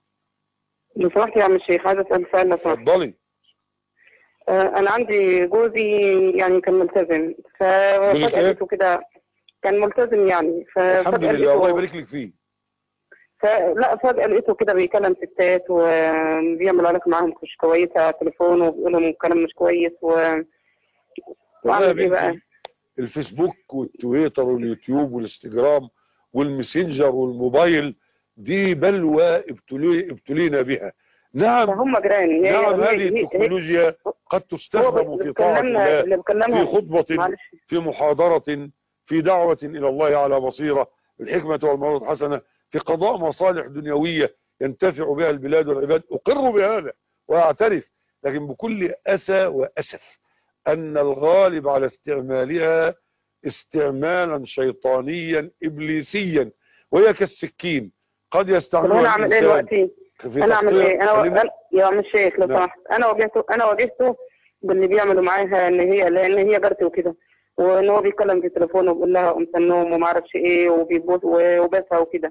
لو سمحت يا عم الشيخ عايز اسال سؤال لو سمحت تفضلي آه، انا عندي جوزي يعني كان ملتزم ففجاه جوزك إيه؟ لقيته كده كان ملتزم يعني الحمد ففجاه لله الله لقيته يبارك لك فيه فلا فجاه لقيته كده بيكلم ستات وبيعمل علاقه معاهم مش كويسه على التليفون وبيقول لهم كلام مش كويس و والله يا وعمل ايه بقى؟ بنتي الفيسبوك والتويتر واليوتيوب والانستجرام والماسنجر والموبايل دي بلوى ابتلي ابتلينا بها نعم هم جيران هي- نعم هي- هذه هي- التكنولوجيا قد تستخدم في طاعة بيكلمنا- اللي الله بيكلمنا- في خطبة معلش. في محاضرة في دعوة إلى الله على بصيرة الحكمة والموعظة الحسنة في قضاء مصالح دنيوية ينتفع بها البلاد والعباد أقر بهذا وأعترف لكن بكل أسى وأسف أن الغالب على استعمالها استعمالا شيطانيا إبليسيا وهي كالسكين قد طب يستعملها انا اعمل ايه الإنسان دلوقتي؟ في انا اعمل تقطيع- ايه؟ انا كلمة- أنا- يا عم الشيخ لو نعم. سمحت انا واجهته انا واجهته باللي بيعملوا معاها ان هي لان هي جارتي وكده وان هو بيتكلم في التليفون وبيقول لها قمت النوم وما اعرفش ايه وبيبوس وبسها وكده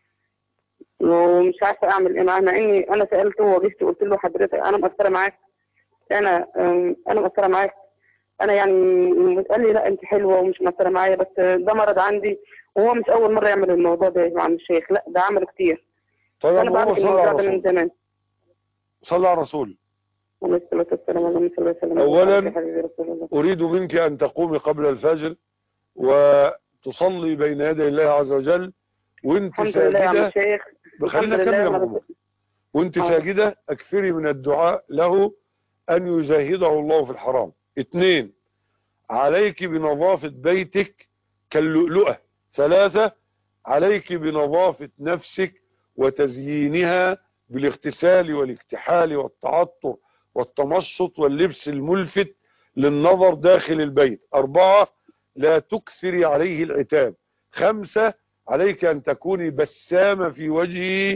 ومش عارفه اعمل ايه معاها مع اني انا سالته وواجهته قلت له حضرتك انا مقصره معاك انا أم، انا مقصره معاك انا يعني قال لي لا انت حلوه ومش مقصره معايا بس ده مرض عندي وهو مش اول مره يعمل الموضوع ده يا عم الشيخ لا ده عمله كتير طيب يا انا أم عمر بعرف صلى الموضوع على ده من الرسول زمان صلى على الرسول عليه الصلاة والسلام اللهم صل وسلم أولاً على حبيبي رسول الله أريد منك أن تقومي قبل الفجر وتصلي بين يدي الله عز وجل وانت الحمد لله يا عم ساجدة الشيخ خلينا الحمد نكمل لله يا أنا ماما بس- وانت آه. ساجدة اكثري من الدعاء له أن يزهده الله في الحرام اثنين عليك بنظافة بيتك كاللؤلؤة ثلاثة عليك بنظافة نفسك وتزيينها بالاغتسال والاكتحال والتعطر والتمشط واللبس الملفت للنظر داخل البيت أربعة لا تكثري عليه العتاب خمسة عليك أن تكوني بسامة في وجهه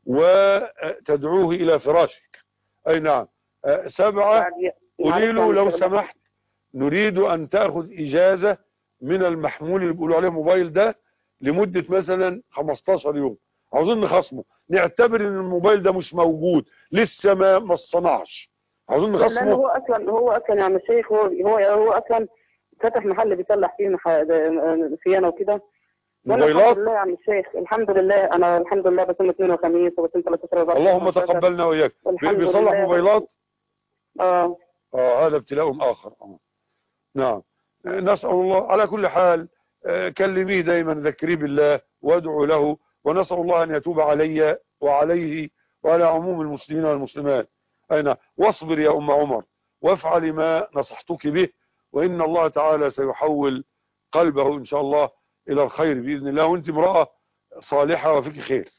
وتدعوه إلى فراشك أي نعم أه، سبعة قولي له لو سمحت نريد أن تأخذ إجازة من المحمول اللي بيقولوا عليه موبايل ده لمدة مثلا 15 يوم عاوزين نخصمه نعتبر ان الموبايل ده مش موجود لسه ما ما اصطنعش عاوزين لان هو نخصمه اصلا هو اصلا يا عم الشيخ هو هو هو اصلا فتح محل بيصلح فيه مح- ده- صيانه وكده وأنا موبايلات الحمد لله يا عم الشيخ الحمد لله انا الحمد لله بصوم اثنين وخميس وبصوم 13 14 اللهم تقبلنا وإياك والحمد بيصلح لله. موبايلات اه اه هذا ابتلاء آخر آه. نعم نسأل الله على كل حال آه، كلميه دايما ذكريه بالله وادعو له ونسأل الله أن يتوب علي وعليه وعلى عموم المسلمين والمسلمات أين واصبر يا أم عمر وافعل ما نصحتك به وإن الله تعالى سيحول قلبه إن شاء الله إلى الخير بإذن الله وأنت امرأة صالحة وفيك خير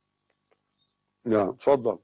نعم تفضل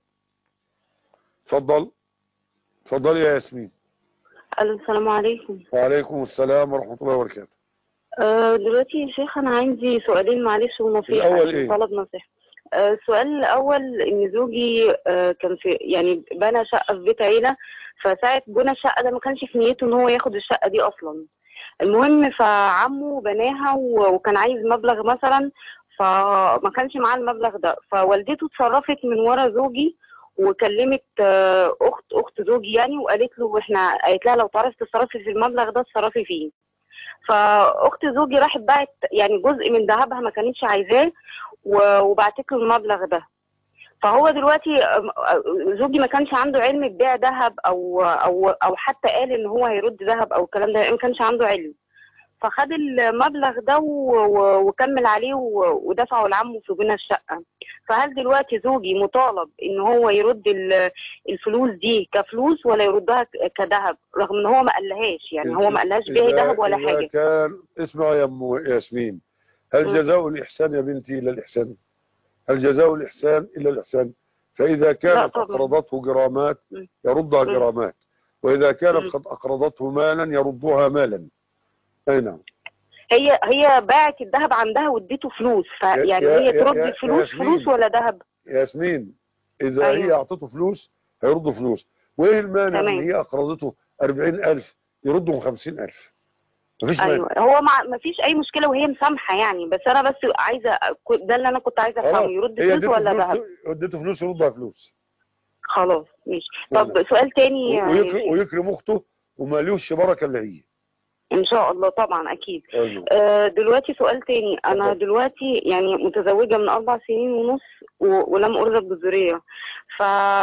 تفضل تفضل يا ياسمين الو السلام عليكم وعليكم السلام ورحمة الله وبركاته أه دلوقتي يا شيخ انا عندي سؤالين معلش ونصيحه الأول يعني إيه؟ طلب نصيحه أه السؤال الاول ان زوجي أه كان في يعني بنى شقه في بيت عيله فساعه بنى الشقه ده ما كانش في نيته ان هو ياخد الشقه دي اصلا المهم فعمه بناها و- وكان عايز مبلغ مثلا فما كانش معاه المبلغ ده فوالدته اتصرفت من ورا زوجي وكلمت آه، اخت اخت زوجي يعني وقالت له احنا قالت لها لو تعرفي تتصرفي في المبلغ ده اتصرفي فيه فاخت زوجي راحت باعت يعني جزء من ذهبها ما كانتش عايزاه و- وبعتت له المبلغ ده فهو دلوقتي آم، آه، زوجي ما كانش عنده علم ببيع ذهب او او او حتى قال ان هو هيرد ذهب او الكلام ده ما كانش عنده علم فخد المبلغ ده و- و- وكمل عليه و- ودفعه لعمه في بناء الشقة فهل دلوقتي زوجي مطالب ان هو يرد ال- الفلوس دي كفلوس ولا يردها ك- كذهب رغم ان هو ما قالهاش يعني هو ما قالهاش بيعي إذا- ذهب ولا إذا حاجة كان اسمع يا ام ياسمين هل مم. جزاء الإحسان يا بنتي إلا الإحسان هل جزاء الإحسان إلا الإحسان فإذا كانت طبعا. أقرضته جرامات مم. يردها مم. جرامات وإذا كانت مم. قد أقرضته مالا يردها مالا أي نعم هي هي باعت الذهب عندها واديته فلوس فيعني يا- هي يا- ترد يا- الفلوس ياسمين. فلوس ولا ذهب ياسمين إذا أيوة. هي أعطته فلوس هيردوا فلوس وإيه المانع تمام. إن هي أقرضته 40000 يردهم 50000 مفيش مانع ايوه هو ما ما فيش اي مشكله وهي مسامحه يعني بس انا بس عايزه ده اللي انا كنت عايزه خلاص. افهمه يرد هي فلوس اديته ولا فلوس ذهب اديته فلوس يردها فلوس خلاص ماشي طب سؤال تاني يا ويكرم, شيخ. ويكرم اخته وماليوش بركه الا هي ان شاء الله طبعا اكيد أيوة. آه، دلوقتي سؤال تاني انا اتفضل. دلوقتي يعني متزوجه من اربع سنين ونص و- ولم ارزق بالذريه ف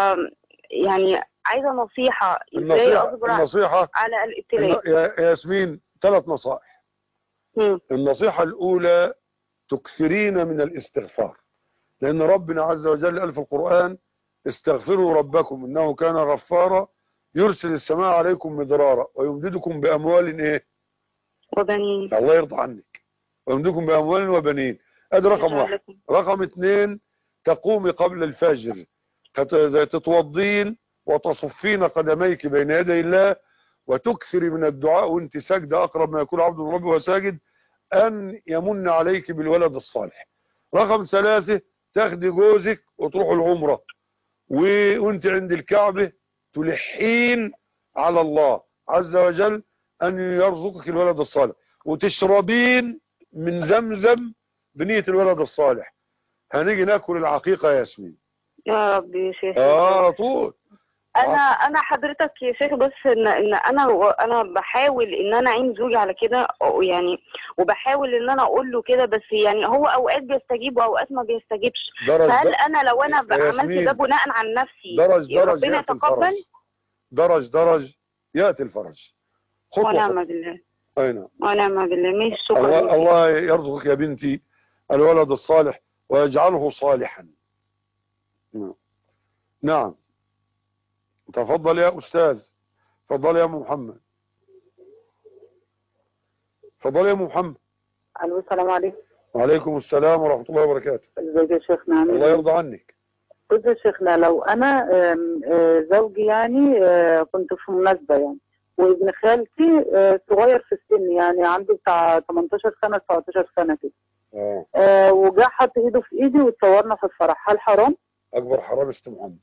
يعني عايزه نصيحه ازاي النصيحه اصبر النصيحه على الابتلاء الن- يا يا ياسمين ثلاث نصائح مم. النصيحه الاولى تكثرين من الاستغفار لان ربنا عز وجل قال في القران استغفروا ربكم انه كان غفارا يرسل السماء عليكم مدرارا ويمددكم باموال ايه وبنين الله يرضى عنك ويمددكم باموال وبنين ادي رقم واحد رقم اثنين تقومي قبل الفجر تت- زي تتوضين وتصفين قدميك بين يدي الله وتكثري من الدعاء وانت ساجدة اقرب ما يكون عبد ربه وساجد ان يمن عليك بالولد الصالح رقم ثلاثة تاخدي جوزك وتروحوا العمرة و- وانت عند الكعبة تلحين على الله عز وجل ان يرزقك الولد الصالح وتشربين من زمزم بنية الولد الصالح هنيجي ناكل العقيقة يا ياسمين يا رب يا شيخ اه على طول انا انا حضرتك يا شيخ بس ان ان انا انا بحاول ان انا اعين زوجي على كده أو يعني وبحاول ان انا اقول له كده بس يعني هو اوقات بيستجيب واوقات ما بيستجيبش درج فهل درج انا لو انا يا عملت ياسمين، ده بناء عن نفسي درج درج ربنا يأتي يتقبل الفرج درج درج يأتي الفرج خطوة ونعم خطوة بالله أي نعم ونعم بالله ماشي شكرا الله, لك. الله يرزقك يا بنتي الولد الصالح ويجعله صالحا نعم. نعم تفضل يا أستاذ تفضل يا أم محمد تفضل يا أم محمد الو السلام عليكم وعليكم السلام ورحمة الله وبركاته ازيك يا شيخنا عامل الله ايه؟ يرضى عنك بص يا شيخنا لو انا آم، آه، زوجي يعني آه، كنت في مناسبه يعني وابن خالتي آه، صغير في السن يعني عنده بتاع 18 سنه 19 سنه كده اه آه، وجا حط ايده في ايدي وتصورنا في الفرح هل حرام؟ أكبر حرام است محمد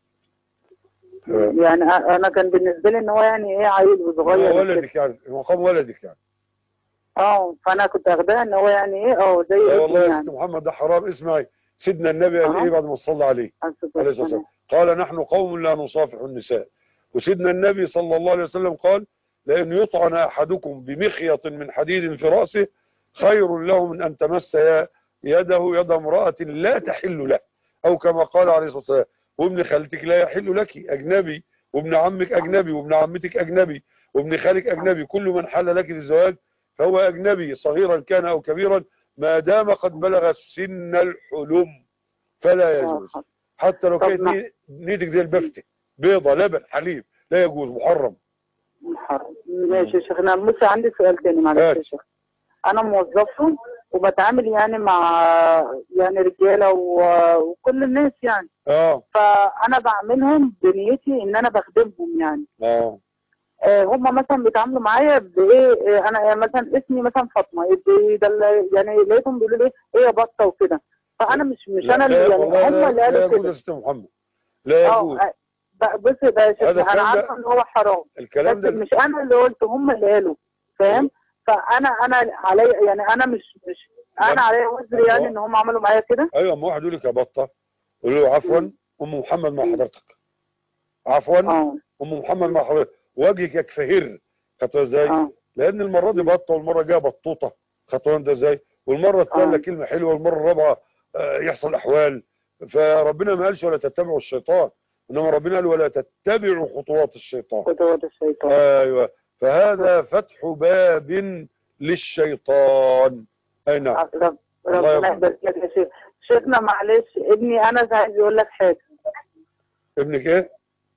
يعني أ- انا كان بالنسبه لي ان هو يعني ايه عيل وصغير هو وكده. ولدك يعني مقام ولدك يعني اه فانا كنت واخداها ان هو يعني ايه اه زي لا ابني والله يا يعني ست محمد ده حرام اسمعي سيدنا النبي قال أه. ايه بعد ما صلى عليه عليه الصلاه والسلام قال نحن قوم لا نصافح النساء وسيدنا النبي صلى الله عليه وسلم قال لان يطعن احدكم بمخيط من حديد في راسه خير له من ان تمس ي- يده يد امراه لا تحل له او كما قال عليه الصلاه والسلام وابن خالتك لا يحل لك اجنبي وابن عمك اجنبي وابن عمتك اجنبي وابن خالك اجنبي كل من حل لك للزواج فهو اجنبي صغيرا كان او كبيرا ما دام قد بلغ سن الحلم فلا يجوز حتى لو طب كانت ما- ني- نيتك زي البفتة بيضة لبن حليب لا يجوز محرم محرم ماشي يا شيخنا بص عندي سؤال تاني معلش يا شيخ انا موظفه وبتعامل يعني مع يعني رجاله و- وكل الناس يعني اه فانا بعملهم بنيتي ان انا بخدمهم يعني اه آه، هم مثلا بيتعاملوا معايا بايه آه، انا مثلا اسمي مثلا فاطمه بيدل- يعني لقيتهم بيقولوا لي ايه يا بطه وكده فانا مش مش لا- انا لا اللي والله يعني هم لا- اللي لا قالوا يجوز كده يا ست محمد لا اه يجوز آه، ب- بص ده يا شيخنا الكلام انا ده- عارفه ان هو حرام الكلام بس ده مش انا اللي قلته هم اللي قالوا فاهم فانا انا عليا يعني انا مش مش انا عليا وزر يعني ان هم عملوا معايا كده ايوه اما واحد يقول لك يا بطه قول له عفوا ام محمد مع حضرتك عفوا ام محمد مع حضرتك وجهك يكفهر خدتوا ازاي لان المره دي بطه والمره الجايه بطوطه خدتوا انت ازاي والمره الثالثه كلمه حلوه والمره الرابعه آه، يحصل احوال فربنا ما قالش ولا تتبعوا الشيطان انما ربنا قال ولا تتبعوا خطوات الشيطان خطوات الشيطان ايوه فهذا فتح باب للشيطان اي نعم رب الله ربنا يرحمه. يبارك لك يا شيخ شيخنا معلش ابني انس عايز يقول لك حاجه ابنك ايه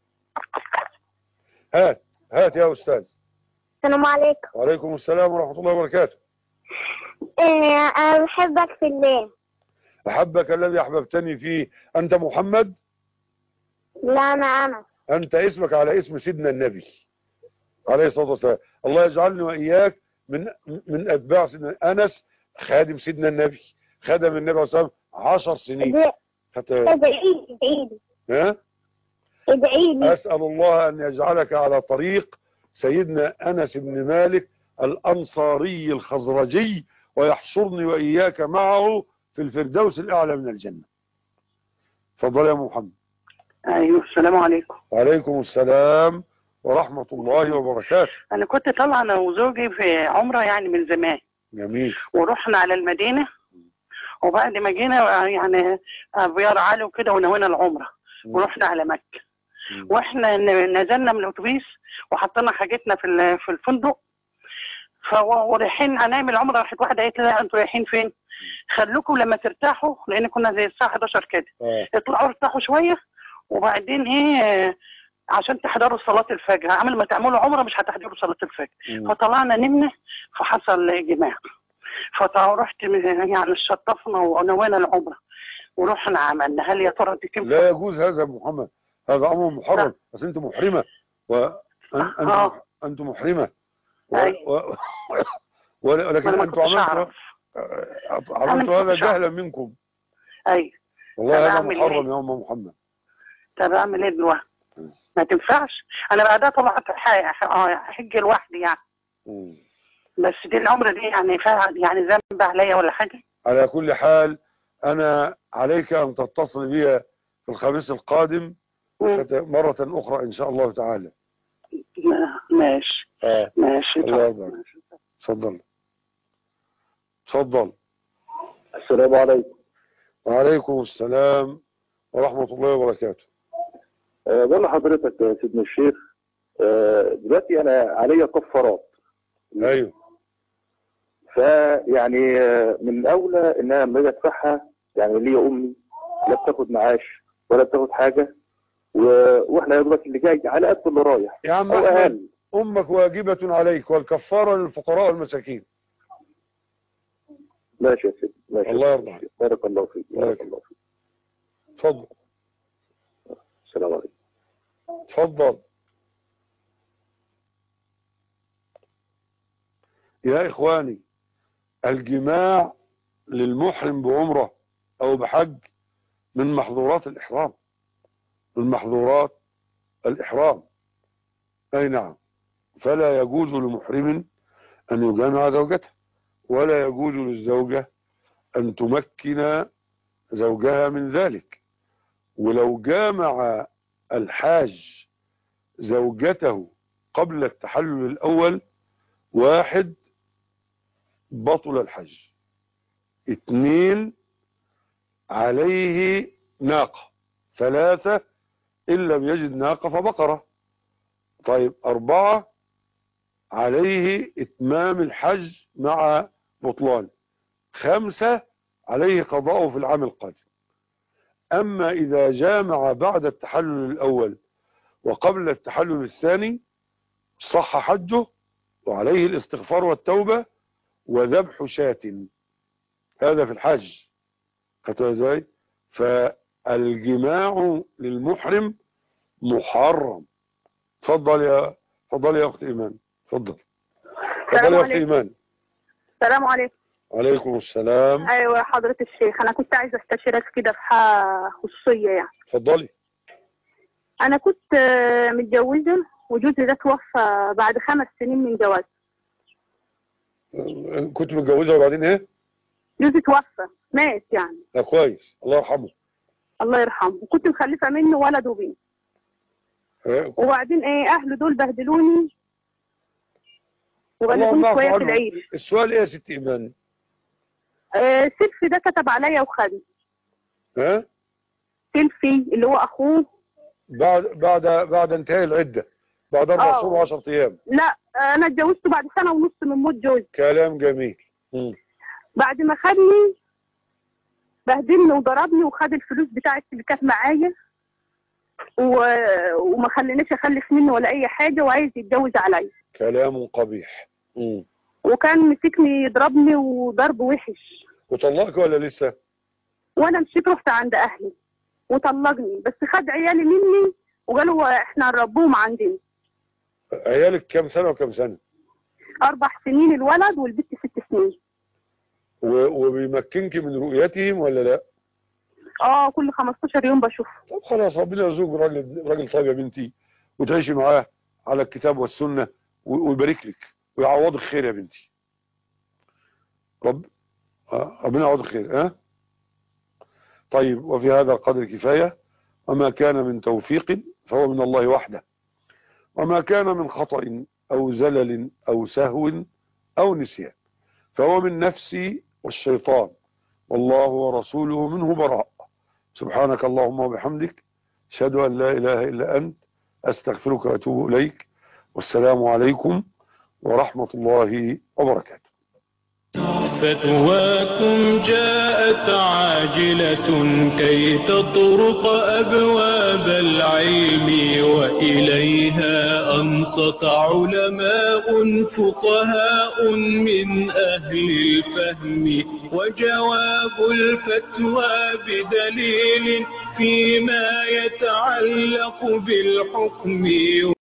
هات هات يا استاذ السلام عليكم وعليكم السلام ورحمة الله وبركاته إيه، أنا بحبك في الله أحبك الذي أحببتني فيه أنت محمد لا أنا أنا أنت اسمك على اسم سيدنا النبي عليه الصلاة والسلام الله يجعلني وإياك من من أتباع سيدنا أنس خادم سيدنا النبي خدم النبي عليه الصلاة والسلام عشر سنين ادعي حتى ادعي ادعي ها ادعي لي أسأل الله أن يجعلك على طريق سيدنا أنس بن مالك الأنصاري الخزرجي ويحشرني وإياك معه في الفردوس الأعلى من الجنة تفضل يا محمد ايوه السلام عليكم وعليكم السلام ورحمة الله وبركاته انا كنت طالعه انا وزوجي في عمره يعني من زمان جميل ورحنا على المدينه وبعد ما جينا يعني ابيار علي وكده ونوينا العمره ورحنا على مكه واحنا ن- نزلنا من الاتوبيس وحطينا حاجتنا في ال- في الفندق فو- ورايحين هنعمل عمره راحت واحده قالت لنا انتوا رايحين فين؟ خلوكم لما ترتاحوا لان كنا زي الساعه 11 كده اطلعوا ارتاحوا شويه وبعدين ايه عشان تحضروا صلاة الفجر عمل ما تعملوا عمرة مش هتحضروا صلاة الفجر فطلعنا نمنا فحصل جماع فرحت يعني شطفنا ونوينا العمرة ورحنا عملنا هل يا ترى دي تنفع؟ لا يجوز هذا يا محمد هذا أمر محرم بس أنت محرمة وأنت آه. أنت محرمة و... أيوة. و... ولكن أنا ما أنتم كنتش عملتوا أعرف. أنا عملتوا ما هذا كنتش أعرف. جهلا منكم ايوه والله طب هذا أعمل محرم إيه؟ يا أم محمد طب اعمل ايه دلوقتي؟ ما تنفعش انا بعدها طبعا ح- اه حج لوحدي يعني بس دي العمرة دي يعني فيها يعني ذنب عليا ولا حاجة؟ على كل حال أنا عليك أن تتصل بي في الخميس القادم فت- مرة أخرى إن شاء الله تعالى ماشي آه. ماشي الله يرضى تفضل تفضل السلام عليكم وعليكم السلام ورحمة الله وبركاته أه بقول لحضرتك يا سيدنا الشيخ أه دلوقتي انا عليا كفارات ايوه فيعني آه، من الاولى ان انا لما اجي ادفعها يعني ليا امي لا بتاخد معاش ولا بتاخد حاجه و... واحنا يا دوبك اللي جاي على قد اللي رايح يا عم أو أحمد أقل. أمك واجبة عليك والكفارة للفقراء والمساكين ماشي يا سيدي ماشي الله يرضى عليك بارك الله فيك الله بارك الله فيك تفضل السلام عليكم تفضل يا إخواني الجماع للمحرم بعمرة أو بحج من محظورات الإحرام من محظورات الإحرام أي نعم فلا يجوز لمحرم أن يجامع زوجته ولا يجوز للزوجة أن تمكن زوجها من ذلك ولو جامع الحاج زوجته قبل التحلل الأول واحد بطل الحج اثنين عليه ناقة ثلاثة إن لم يجد ناقة فبقرة طيب أربعة عليه إتمام الحج مع بطلان خمسة عليه قضاءه في العام القادم أما إذا جامع بعد التحلل الأول وقبل التحلل الثاني صح حجه وعليه الاستغفار والتوبة وذبح شاة هذا في الحج خدتوا ازاي فالجماع للمحرم محرم تفضل يا تفضل يا اخت ايمان تفضل تفضل يا اخت عليكم. ايمان السلام عليكم عليكم السلام ايوه حضرة الشيخ انا كنت عايزه استشيرك كده في حاجه خصوصيه يعني تفضلي انا كنت آه، متجوزه وجوزي ده توفى بعد خمس سنين من جواز كنت متجوزه وبعدين ايه جوزي توفى مات يعني ده كويس الله يرحمه الله يرحمه وكنت مخلفه منه ولد وبنت إيه؟ وبعدين ايه اهله دول بهدلوني اللهم وغلبوني اعف شويه في عنه. العيد السؤال ايه يا ست ايمان آه سيلفي ده كتب عليا وخدني ها سيلفي اللي هو اخوه بعد بعد بعد انتهاء العده بعد اربع آه. شهور و10 ايام لا انا اتجوزته بعد سنه ونص من موت جوزي كلام جميل مم. بعد ما خدني بهدلني وضربني وخد الفلوس بتاعتي اللي كانت معايا و... وما خلينيش اخلف منه ولا اي حاجه وعايز يتجوز عليا كلام قبيح مم. وكان مسكني يضربني وضرب وحش وطلقك ولا لسه وانا مشيت رحت عند اهلي وطلقني بس خد عيالي مني وقالوا احنا نربوهم عندنا عيالك كام سنه وكام سنه اربع سنين الولد والبنت ست سنين و- وبيمكنك من رؤيتهم ولا لا اه كل 15 يوم بشوفه طب خلاص ربنا يرزقك راجل راجل طيب يا بنتي وتعيشي معاه على الكتاب والسنه و- ويبارك لك ويعوضك خير يا بنتي رب آه، ربنا يعوضك خير ها طيب وفي هذا القدر كفايه وما كان من توفيق فهو من الله وحده وما كان من خطأ أو زلل أو سهو أو نسيان فهو من نفسي والشيطان والله ورسوله منه براء سبحانك اللهم وبحمدك أشهد أن لا إله إلا أنت أستغفرك وأتوب إليك والسلام عليكم ورحمة الله وبركاته فتواكم جاءت عاجلة كي تطرق أبواب العلم وإليها أنصت علماء فقهاء من أهل الفهم وجواب الفتوى بدليل فيما يتعلق بالحكم